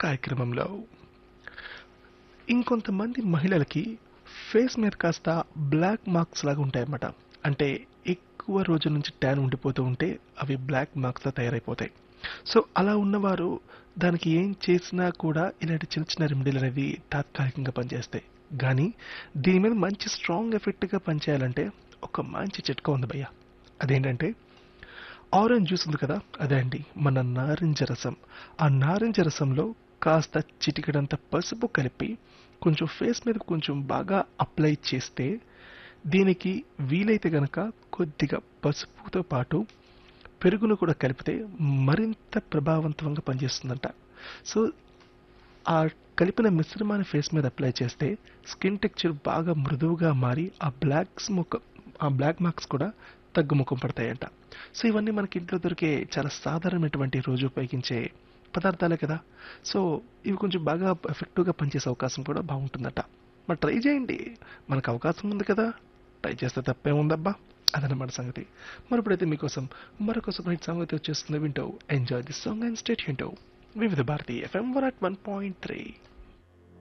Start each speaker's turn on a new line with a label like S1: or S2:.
S1: కార్యక్రమంలో ఇంకొంతమంది మహిళలకి ఫేస్ మీద కాస్త బ్లాక్ మార్క్స్ లాగా ఉంటాయన్నమాట అంటే ఎక్కువ రోజుల నుంచి ట్యాన్ ఉండిపోతూ ఉంటే అవి బ్లాక్ మార్క్స్తో తయారైపోతాయి సో అలా ఉన్నవారు దానికి ఏం చేసినా కూడా ఇలాంటి చిన్న చిన్న రెమెడీలు అనేవి తాత్కాలికంగా పనిచేస్తాయి కానీ దీని మీద మంచి స్ట్రాంగ్ ఎఫెక్ట్గా పనిచేయాలంటే ఒక మంచి చిట్కా ఉంది భయ్య అదేంటంటే ఆరెంజ్ జ్యూస్ ఉంది కదా అదే అండి మన నారింజ రసం ఆ నారింజ రసంలో కాస్త చిటికడంత పసుపు కలిపి కొంచెం ఫేస్ మీద కొంచెం బాగా అప్లై చేస్తే దీనికి వీలైతే గనక కొద్దిగా పసుపుతో పాటు పెరుగును కూడా కలిపితే మరింత ప్రభావవంతంగా పనిచేస్తుందంట సో ఆ కలిపిన మిశ్రమాన్ని ఫేస్ మీద అప్లై చేస్తే స్కిన్ టెక్చర్ బాగా మృదువుగా మారి ఆ బ్లాక్స్ ముఖ ఆ బ్లాక్ మార్క్స్ కూడా తగ్గుముఖం పడతాయంట సో ఇవన్నీ మనకి ఇంట్లో దొరికే చాలా సాధారణమైనటువంటి రోజు ఉపయోగించే పదార్థాలే కదా సో ఇవి కొంచెం బాగా ఎఫెక్టివ్గా పనిచేసే అవకాశం కూడా బాగుంటుందట మరి ట్రై చేయండి మనకు అవకాశం ఉంది కదా ట్రై చేస్తే తప్పే ఉందబ్బా అదనమాట సంగతి మరి ఇప్పుడైతే మీకోసం మరొక సపరేట్ సాంగ్ అయితే వచ్చేస్తుంది వింటూ enjoy this song and state వింటూ Vividh Bharati FM one at one point three